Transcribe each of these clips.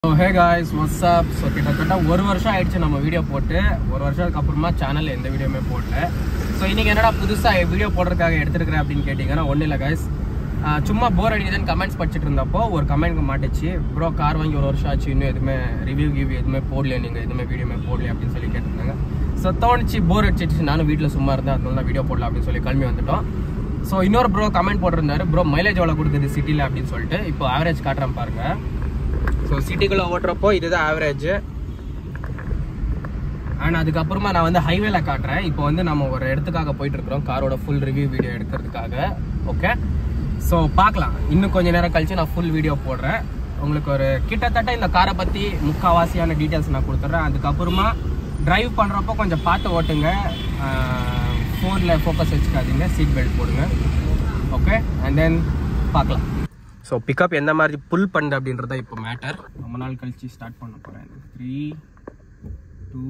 hey guys WhatsApp so கிட்டத்தட்ட ஒரு வருஷம் ஆயிடுச்சு நம்ம வீடியோ போட்டு ஒரு வருஷத்துக்கு அப்புறமா சேனலில் எந்த வீடியோமே போடல ஸோ இன்னைக்கு என்னடா புதுசாக வீடியோ போடுறதுக்காக எடுத்துருக்கிறேன் அப்படின்னு கேட்டிங்கன்னா ஒன்றும் இல்லை காய்ஸ் சும்மா போர் அடிக்குதுன்னு கமெண்ட்ஸ் படிச்சுட்டு இருந்தப்போ ஒரு கமெண்ட் மாட்டுச்சு ப்ரோ கார் வாங்கி ஒரு வருஷம் ஆச்சு இன்னும் எதுவுமே ரிவ்யூ கிவ்யூ எதுவுமே போடல நீங்கள் எதுவுமே வீடியோமே போடல அப்படின்னு சொல்லி கேட்டிருந்தாங்க ஸோ தோணுச்சு போர் அடிச்சிச்சு நானும் வீட்டில் சும்மா இருந்தேன் அதனால தான் வீடியோ போடலாம் அப்படின்னு சொல்லி கிளம்பி வந்துட்டோம் ஸோ இன்னொரு ப்ரோ கமெண்ட் போட்டிருந்தாரு ப்ரோ மைலேஜ் எவ்வளோ கொடுக்குது சிட்டியில் அப்படின்னு சொல்லிட்டு இப்போ ஆவரேஜ் காட்டுறேன் பாருங்க ஸோ சிட்டிக்குள்ளே ஓட்டுறப்போ இதுதான் ஆவரேஜ் அண்ட் அதுக்கப்புறமா நான் வந்து ஹைவேல காட்டுறேன் இப்போ வந்து நம்ம ஒரு இடத்துக்காக போயிட்டு இருக்கிறோம் காரோட ஃபுல் ரிவ்யூ வீடியோ எடுக்கிறதுக்காக ஓகே ஸோ பார்க்கலாம் இன்னும் கொஞ்ச நேரம் கழிச்சு நான் ஃபுல் வீடியோ போடுறேன் உங்களுக்கு ஒரு கிட்டத்தட்ட இந்த காரை பற்றி முக்கால்வாசியான டீட்டெயில்ஸ் நான் கொடுத்துட்றேன் அதுக்கப்புறமா டிரைவ் பண்ணுறப்போ கொஞ்சம் பார்த்து ஓட்டுங்க ஃபோனில் ஃபோக்கஸ் வச்சுக்காதீங்க சீட் பெல்ட் போடுங்க ஓகே அண்ட் தென் பார்க்கலாம் ஸோ பிக்கப் எந்த மாதிரி புல் பண்ணுது அப்படின்றத இப்போ மேட்டர் ரொம்ப நாள் கழிச்சு ஸ்டார்ட் பண்ண போகிறேன் three two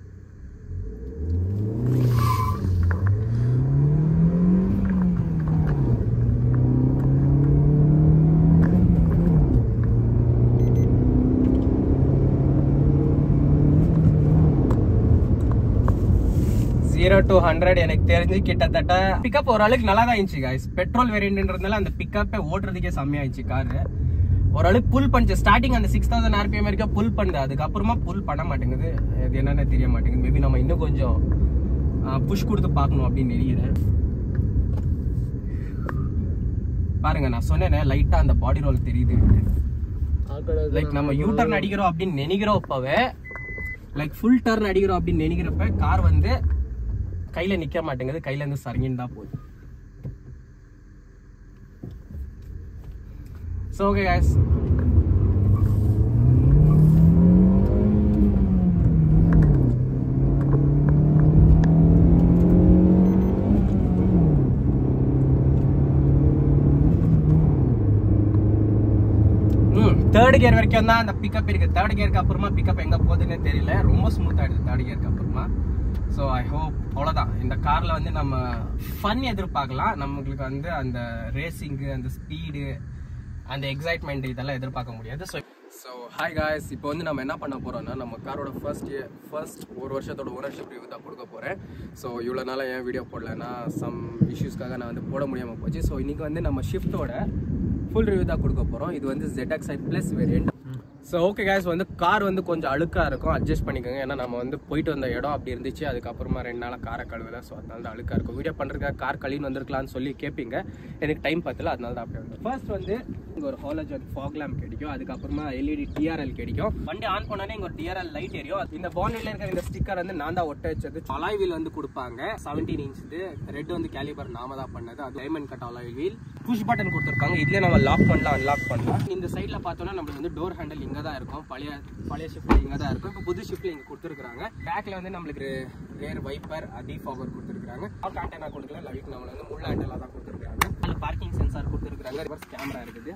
zero to hundred எனக்கு தெரிஞ்சு கிட்டத்தட்ட பிக்கப் ஓரளவுக்கு நல்லா தான் இருந்துச்சு guys பெட்ரோல் வேரியன்ட்ன்றதுனால அந்த பிக்கப்பை ஓட்டுறதுக்கே செம்மையாயிடுச்சு காரு ஓரளவுக்கு புல் பண்ணுச்சு ஸ்டார்டிங் அந்த சிக்ஸ் தௌசண்ட் ஆர்பிஎம் வரைக்கும் புல் பண்ணுது அதுக்கப்புறமா புல் பண்ண மாட்டேங்குது அது என்னன்னு தெரிய மாட்டேங்குது மேபி நம்ம இன்னும் கொஞ்சம் புஷ் கொடுத்து பார்க்கணும் அப்படின்னு நினைக்கிறேன் பாருங்க நான் சொன்னேனே லைட்டா அந்த பாடி ரோல் தெரியுது லைக் நம்ம யூ டர்ன் அடிக்கிறோம் அப்படின்னு நினைக்கிறோம் இப்பவே லைக் ஃபுல் டர்ன் அடிக்கிறோம் அப்படின்னு நினைக்கிறப்ப கார் வந்து கையில நிக்க மாட்டேங்குது கையில இருந்து சரங்கின்னு தான் போகுது so okay guys third gear வரைக்கும் தான் அந்த பிக்கப் இருக்கு தேர்ட் கியருக்கு அப்புறமா பிக்கப் எங்க போகுதுன்னு தெரியல ரொம்ப ஸ்மூத் ஆயிடுது தேர்ட் கியருக்கு அப்புறமா ஸோ ஐ ஹோப் அவ்வளோதான் இந்த கார்ல வந்து நம்ம ஃபன் எதிர்பார்க்கலாம் நம்மளுக்கு வந்து அந்த ரேசிங்கு அந்த ஸ்பீடு அந்த எக்ஸைட்மெண்ட் இதெல்லாம் எதிர்பார்க்க முடியாது ஸோ ஸோ ஹாய் காய்ஸ் இப்போ வந்து நம்ம என்ன பண்ண போறோம்னா நம்ம காரோட ஃபர்ஸ்ட் இயர் ஃபர்ஸ்ட் ஒரு வருஷத்தோட ஓனர்ஷிப் ரிவ்யூ தான் கொடுக்க போறேன் ஸோ இவ்வளோ நாளாக ஏன் வீடியோ போடலன்னா சம் இஷ்யூஸ்க்காக நான் வந்து போட முடியாமல் போச்சு ஸோ இன்னைக்கு வந்து நம்ம ஷிஃப்ட்டோட ஃபுல் ரிவ்யூ தான் கொடுக்க போகிறோம் இது வந்து ZXi plus variant so okay கேஸ் வந்து கார் வந்து கொஞ்சம் அழுக்காக இருக்கும் அட்ஜஸ்ட் பண்ணிக்கோங்க ஏன்னா நம்ம வந்து போயிட்டு வந்த இடம் அப்படி இருந்துச்சு அதுக்கப்புறமா ரெண்டு நாளாக காரை கழுவல ஸோ அதனால தான் அழுக்காக இருக்கும் வீடியோ பண்ணுறதுக்காக கார் கழின்னு வந்திருக்கலாம்னு சொல்லி கேட்பீங்க எனக்கு டைம் பத்தல அதனால தான் அப்படி வந்து ஃபர்ஸ்ட் வந்து இங்கே ஒரு ஹாலஜன் ஃபாக் லேம்ப் கிடைக்கும் அதுக்கப்புறமா எல்இடி டிஆர்எல் கிடைக்கும் வண்டி ஆன் பண்ணோன்னே இங்கே ஒரு டிஆர்எல் லைட் எரியும் இந்த பாண்டில் இருக்கிற இந்த ஸ்டிக்கர் வந்து நான் தான் ஒட்ட வச்சது அலாய் வீல் வந்து கொடுப்பாங்க செவன்டீன் இன்ச் ரெட் வந்து கேலிபர் நாம தான் பண்ணது அது diamond cut alloy wheel push button கொடுத்துருக்காங்க இதுல நம்ம லாக் பண்ணலாம் அன்லாக் பண்ணலாம் இந்த சைடில் பார்த்தோம்னா நம்மளுக்கு வந்து டோர் ஹேண்டில் இங்கே தான் இருக்கும் பழைய பழைய ஷிஃப்ட்ல இங்கே தான் இருக்கும் இப்போ புது ஷிஃப்ட்ல இங்கே கொடுத்துருக்காங்க பேக்ல வந்து நம்மளுக்கு ரேர் வைப்பர் டீஃபாகர் கொடுத்துருக்காங்க ஆஃப் ஆண்டனா கொடுக்கல லைட் நம்மள வந்து முள்ள ஆண்டனா தான் கொடுத்துருக்காங்க அதில் பார்க்கிங் சென்சார் கொடுத்துருக்காங்க ரிவர்ஸ் கேமரா இருக்குது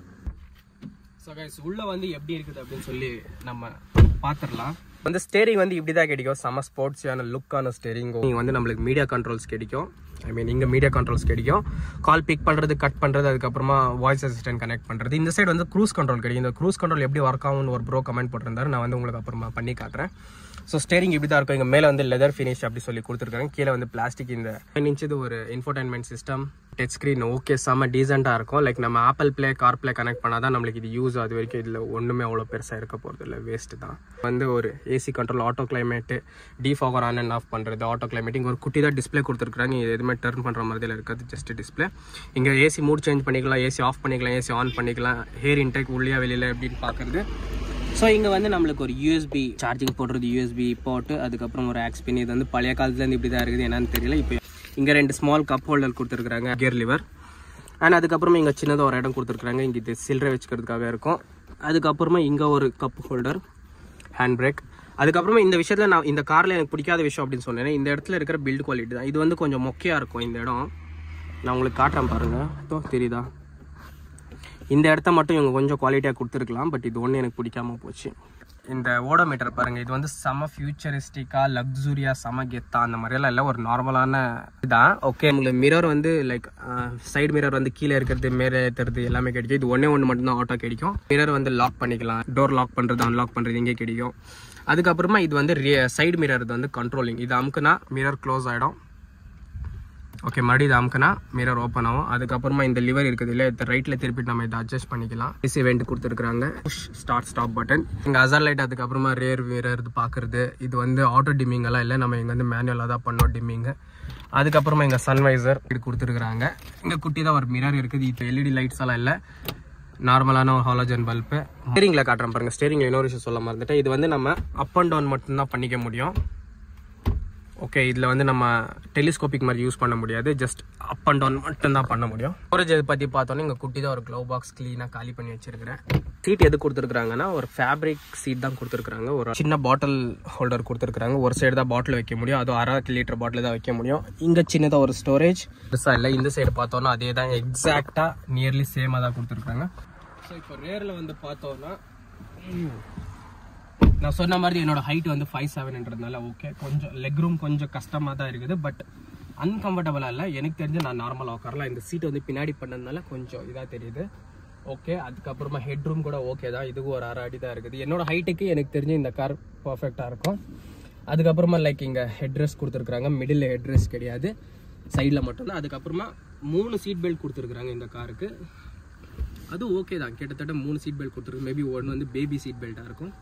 ஸோ கைஸ் உள்ள வந்து எப்படி இருக்குது அப்படின்னு சொல்லி நம்ம பார்த்துடலாம் வந்து ஸ்டேரிங் வந்து இப்படி தான் கிடைக்கும் செம ஸ்போர்ட்ஸியான லுக்கான ஸ்டேரிங் நீங்கள் வந்து நம்மளுக்கு மீடியா கண்ட்ரோல்ஸ் கிடைக்கும் ஐ மீன் இங்கே மீடியா கண்ட்ரோல்ஸ் கிடைக்கும் கால் பிக் பண்ணுறது கட் பண்ணுறது அதுக்கப்புறமா வாய்ஸ் அசிஸ்டன்ட் கனெக்ட் பண்ணுறது இந்த சைடு வந்து க்ரூஸ் கண்ட்ரோல் கிடைக்கும் இந்த க்ரூஸ் கண்ட்ரோல் எப்படி ஒர்க் ஆகும்னு ஒரு ப்ரோ கமெண்ட் போட்டிருந்தாரு நான் வந்து உங்களுக்கு அப்புறமா பண்ணி காட்டுறேன் ஸோ ஸ்டேரிங் இப்படி தான் இருக்கும் இங்கே மேலே வந்து லெதர் ஃபினிஷ் அப்படி சொல்லி கொடுத்துருக்காங்க கீழே வந்து பிளாஸ்டிக் இந்த இன்ச்சது ஒரு infotainment system touch screen okay செம்ம டீசெண்டாக இருக்கும் லைக் நம்ம Apple play car play connect பண்ணால் தான் நம்மளுக்கு இது யூஸ் அது வரைக்கும் இதில் ஒன்றுமே அவ்வளோ பெருசாக இருக்க போகிறது இல்லை வேஸ்ட்டு தான் வந்து ஒரு AC control auto climate defogger on and off பண்ணுறது ஆட்டோ கிளைமேட் இங்கே ஒரு குட்டி தான் டிஸ்பிளே கொடுத்துருக்காங்க இது எதுவுமே டர்ன் பண்ணுற மாதிரி இருக்காது ஜஸ்ட் டிஸ்பிளே இங்கே ஏசி மூட் சேஞ்ச் பண்ணிக்கலாம் ஏசி ஆஃப் பண்ணிக்கலாம் ஏசி ஆன் பண்ணிக்கலாம் ஹேர் இன்டெக் உள்ளியா வெளியில் எப்படின்னு பார்க்குறது ஸோ இங்கே வந்து நம்மளுக்கு ஒரு யூஎஸ்பி சார்ஜிங் போடுறது யூஎஸ்பி போட்டு அதுக்கப்புறம் ஒரு ஆக்ஸ் பின் இது வந்து பழைய காலத்துலேருந்து இப்படி தான் இருக்குது என்னன்னு தெரியல இப்போ இங்கே ரெண்டு ஸ்மால் கப் ஹோல்டர் கொடுத்துருக்குறாங்க கியர் லிவர் அண்ட் அதுக்கப்புறமா இங்கே சின்னதாக ஒரு இடம் கொடுத்துருக்குறாங்க இங்கே இது சில்லறை வச்சுக்கிறதுக்காக இருக்கும் அதுக்கப்புறமா இங்கே ஒரு கப் ஹோல்டர் ஹேண்ட் பிரேக் அதுக்கப்புறமா இந்த விஷயத்தில் நான் இந்த காரில் எனக்கு பிடிக்காத விஷயம் அப்படின்னு சொன்னேன் இந்த இடத்துல இருக்கிற பில்ட் குவாலிட்டி தான் இது வந்து கொஞ்சம் மொக்கையாக இருக்கும் இந்த இடம் நான் உங்களுக்கு காட்டுறேன் பாருங்கள் இதோ தெரியுதா இந்த இடத்த மட்டும் இவங்க கொஞ்சம் குவாலிட்டியாக கொடுத்துருக்கலாம் பட் இது ஒன்று எனக்கு பிடிக்காம போச்சு இந்த ஓடோமீட்டர் பாருங்க இது வந்து செம ஃபியூச்சரிஸ்டிக்கா லக்ஸுரியா செம கெத்தா அந்த மாதிரியெல்லாம் இல்லை ஒரு நார்மலான இதான் ஓகே உங்களுக்கு மிரர் வந்து லைக் சைடு மிரர் வந்து கீழே இருக்கிறது மேலே ஏற்றுறது எல்லாமே கிடைக்கும் இது ஒன்றே ஒன்று மட்டும்தான் ஆட்டோ கிடைக்கும் மிரர் வந்து லாக் பண்ணிக்கலாம் டோர் லாக் பண்ணுறது அன்லாக் பண்ணுறது இங்கே கிடைக்கும் அதுக்கப்புறமா இது வந்து சைடு மிரர் இது வந்து கண்ட்ரோலிங் இது அமுக்குனா மிரர் க்ளோஸ் ஆகிடும் ஓகே மறுபடியும் இது அமுக்குனா மிரர் ஓப்பன் ஆகும் அதுக்கப்புறமா இந்த லிவர் இருக்குது இல்லை இந்த ரைட்டில் திருப்பி நம்ம இதை அட்ஜஸ்ட் பண்ணிக்கலாம் ஏசி வெண்ட் கொடுத்துருக்காங்க ஸ்டார்ட் ஸ்டாப் பட்டன் இங்கே அசர் லைட் அதுக்கப்புறமா ரேர் மிரர் இது பார்க்குறது இது வந்து ஆட்டோ டிம்மிங் எல்லாம் இல்லை நம்ம இங்கே வந்து மேனுவலாக தான் பண்ணோம் டிம்மிங்கு அதுக்கப்புறமா இங்கே சன்வைசர் இது கொடுத்துருக்குறாங்க இங்கே குட்டி தான் ஒரு மிரர் இருக்குது இப்போ எல்இடி லைட்ஸ் எல்லாம் இல்லை நார்மலான ஒரு ஹாலோஜன் பல்பு ஸ்டேரிங்கில் காட்டுறேன் பாருங்க ஸ்டேரிங்கில் இன்னொரு விஷயம் சொல்ல மறந்துட்டேன் இது வந்து நம்ம அப் அண்ட் டவுன் மட்டும்தான் பண்ணிக்க முடியும் ஓகே இதில் வந்து நம்ம டெலிஸ்கோபிக் மாதிரி யூஸ் பண்ண முடியாது ஜஸ்ட் அப் அண்ட் டவுன் மட்டும்தான் பண்ண முடியும் ஸ்டோரேஜ் இதை பற்றி பார்த்தோன்னா இங்கே குட்டி தான் ஒரு க்ளோ பாக்ஸ் க்ளீனாக காலி பண்ணி வச்சிருக்கிறேன் சீட் எது கொடுத்துருக்காங்கன்னா ஒரு ஃபேப்ரிக் சீட் தான் கொடுத்துருக்காங்க ஒரு சின்ன பாட்டில் ஹோல்டர் கொடுத்துருக்காங்க ஒரு சைடு தான் பாட்டில் வைக்க முடியும் அதுவும் அரை லிட்டர் பாட்டில் தான் வைக்க முடியும் இங்கே சின்னதாக ஒரு ஸ்டோரேஜ் பெருசாக இல்லை இந்த சைடு பார்த்தோன்னா அதே தான் எக்ஸாக்டாக நியர்லி சேமாக தான் கொடுத்துருக்காங்க ஸோ இப்போ ரேரில் வந்து பார்த்தோன்னா நான் சொன்ன மாதிரி என்னோட ஹைட் வந்து ஃபைவ் செவன்ன்றதுனால ஓகே கொஞ்சம் லெக் ரூம் கொஞ்சம் கஷ்டமாக தான் இருக்குது பட் அன்கம்ஃபர்டபுளாக இல்லை எனக்கு தெரிஞ்சு நான் நார்மலாக உட்காரலாம் இந்த சீட் வந்து பின்னாடி பண்ணதுனால கொஞ்சம் இதாக தெரியுது ஓகே அதுக்கப்புறமா ஹெட் ரூம் கூட ஓகே தான் இதுவும் ஒரு அரை அடி தான் இருக்குது என்னோட ஹைட்டுக்கு எனக்கு தெரிஞ்சு இந்த கார் பர்ஃபெக்டாக இருக்கும் அதுக்கப்புறமா லைக் இங்கே ஹெட் ரெஸ்ட் கொடுத்துருக்குறாங்க மிடில் ஹெட் ரெஸ்ட் கிடையாது சைடில் மட்டும்தான் அதுக்கப்புறமா மூணு சீட் பெல்ட் கொடுத்துருக்குறாங்க இந்த காருக்கு அது ஓகே தான் கிட்டத்தட்ட மூணு சீட் பெல்ட் கொடுத்துருக்கு மேபி ஒன்று வந்து பேபி சீட் பெல்ட்டாக இருக்கும்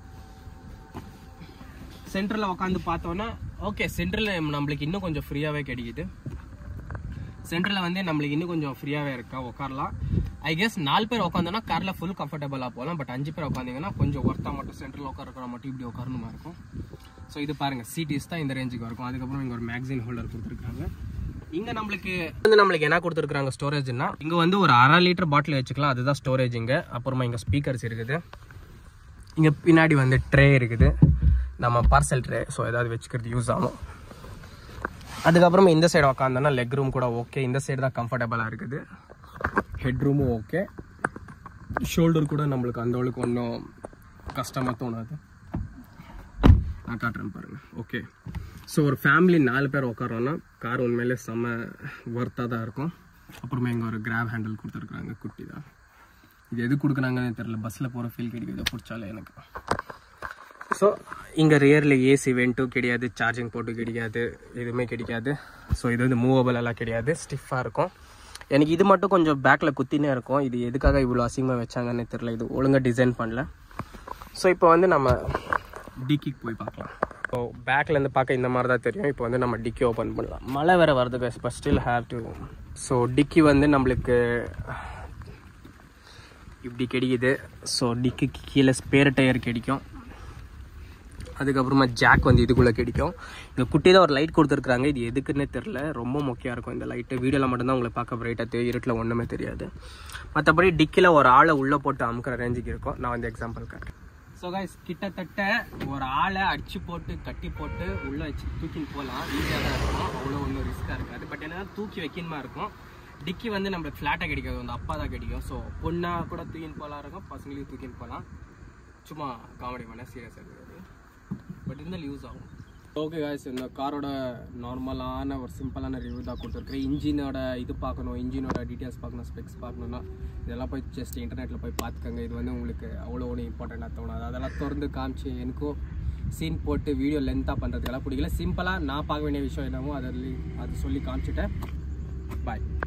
சென்டரில் உட்காந்து பார்த்தோன்னா ஓகே சென்டரில் நம்மளுக்கு இன்னும் கொஞ்சம் ஃப்ரீயாகவே கிடைக்குது சென்டரில் வந்து நம்மளுக்கு இன்னும் கொஞ்சம் ஃப்ரீயாகவே இருக்கா உட்காரலாம் ஐ கெஸ் நாலு பேர் உட்காந்தோன்னா காரில் ஃபுல் கம்ஃபர்டபுளாக போகலாம் பட் அஞ்சு பேர் உட்காந்திங்கன்னா கொஞ்சம் ஒர்த்தாக மட்டும் சென்டரில் உட்கார மட்டும் இப்படி உட்காரணுமா இருக்கும் ஸோ இது பாருங்க சீட்டிஸ் தான் இந்த ரேஞ்சுக்கு இருக்கும் அதுக்கப்புறம் இங்கே ஒரு மேக்சின் ஹோல்டர் கொடுத்துருக்காங்க இங்கே நம்மளுக்கு வந்து நம்மளுக்கு என்ன கொடுத்துருக்காங்க ஸ்டோரேஜ்னா இங்கே வந்து ஒரு அரை லிட்டர் பாட்டில் வச்சுக்கலாம் அதுதான் ஸ்டோரேஜ் இங்கே அப்புறமா இங்கே ஸ்பீக்கர்ஸ் இருக்குது இங்கே பின்னாடி வந்து ட்ரே இருக்குது நம்ம பார்சல் ட்ரே ஸோ ஏதாவது வச்சுக்கிறது யூஸ் ஆகும் அதுக்கப்புறமா இந்த சைடு உக்காந்தோன்னா லெக் ரூம் கூட ஓகே இந்த சைடு தான் கம்ஃபர்டபுளாக இருக்குது ஹெட் ரூமும் ஓகே ஷோல்டர் கூட நம்மளுக்கு அந்த அளவுக்கு ஒன்றும் கஷ்டமாக தோணாது நான் காட்டுறேன் பாருங்கள் ஓகே ஸோ ஒரு ஃபேமிலி நாலு பேர் உட்காரோன்னா கார் உண்மையிலே செம்ம ஒர்த்தாக தான் இருக்கும் அப்புறமா இங்கே ஒரு கிராப் ஹேண்டில் கொடுத்துருக்குறாங்க குட்டி தான் இது எது கொடுக்குறாங்கன்னு தெரில பஸ்ஸில் போகிற ஃபீல் கிடைக்கும் இதை பிடிச்சாலே எனக்கு ஸோ இங்கே ரியரில் ஏசி வெண்ட்டும் கிடையாது சார்ஜிங் போர்ட்டும் கிடையாது எதுவுமே கிடைக்காது ஸோ இது வந்து மூவபிள் எல்லாம் கிடையாது ஸ்டிஃபாக இருக்கும் எனக்கு இது மட்டும் கொஞ்சம் பேக்கில் குத்தினே இருக்கும் இது எதுக்காக இவ்வளோ அசிங்கமாக வச்சாங்கன்னு தெரில இது ஒழுங்காக டிசைன் பண்ணல ஸோ இப்போ வந்து நம்ம டிக்கிக்கு போய் பார்க்கலாம் ஸோ பேக்லேருந்து பார்க்க இந்த மாதிரி தான் தெரியும் இப்போ வந்து நம்ம டிக்கி ஓப்பன் பண்ணலாம் மழை வேறு வருது பேஸ் but still have to so டிக்கி வந்து நம்மளுக்கு இப்படி கிடைக்குது ஸோ டிக்கிக்கு கீழே ஸ்பேர் டயர் கிடைக்கும் அதுக்கப்புறமா ஜாக் வந்து இதுக்குள்ளே கிடைக்கும் இந்த குட்டி தான் ஒரு லைட் கொடுத்துருக்காங்க இது எதுக்குன்னே தெரில ரொம்ப முக்கியம் இருக்கும் இந்த லைட்டு வீடியோவில் மட்டும்தான் உங்களை பார்க்க பிரைட்டாக தெரியும் இருட்டில் ஒன்றுமே தெரியாது மற்றபடி டிக்கியில் ஒரு ஆளை உள்ளே போட்டு அமுக்கிற ரேஞ்சுக்கு இருக்கும் நான் வந்து எக்ஸாம்பிள் காட்டுறேன் ஸோ கைஸ் கிட்டத்தட்ட ஒரு ஆளை அடிச்சு போட்டு கட்டி போட்டு உள்ளே வச்சு தூக்கின்னு போகலாம் ஈஸியாக தான் இருக்கும் அவ்வளோ ஒன்றும் ரிஸ்க்காக இருக்காது பட் என்னன்னா தூக்கி வைக்கணுமா இருக்கும் டிக்கி வந்து நம்மளுக்கு ஃப்ளாட்டாக கிடைக்காது வந்து அப்பா தான் கிடைக்கும் ஸோ பொண்ணாக கூட தூக்கின்னு போகலாம் இருக்கும் பசங்களையும் தூக்கின்னு போகலாம் சும்மா காமெடி பண்ண சீரியஸாக இருக்காது பட் இருந்தாலும் யூஸ் ஆகும் ஓகே காய்ஸ் இந்த காரோட நார்மலான ஒரு சிம்பிளான ரிவ்யூ தான் கொடுத்துருக்குறேன் இன்ஜினோட இது பார்க்கணும் இன்ஜினோட டீட்டெயில்ஸ் பார்க்கணும் ஸ்பெக்ஸ் பார்க்கணுன்னா இதெல்லாம் போய் ஜஸ்ட் இன்டர்நெட்டில் போய் பார்த்துக்கோங்க இது வந்து உங்களுக்கு அவ்வளோ ஒன்றும் இம்பார்ட்டண்ட்டாக தோணாது அதெல்லாம் திறந்து காமிச்சு எனக்கும் சீன் போட்டு வீடியோ லென்த்தாக பண்ணுறதுக்கெல்லாம் பிடிக்கல சிம்பிளாக நான் பார்க்க வேண்டிய விஷயம் என்னமோ அதை அது சொல்லி காமிச்சிட்டேன் பாய்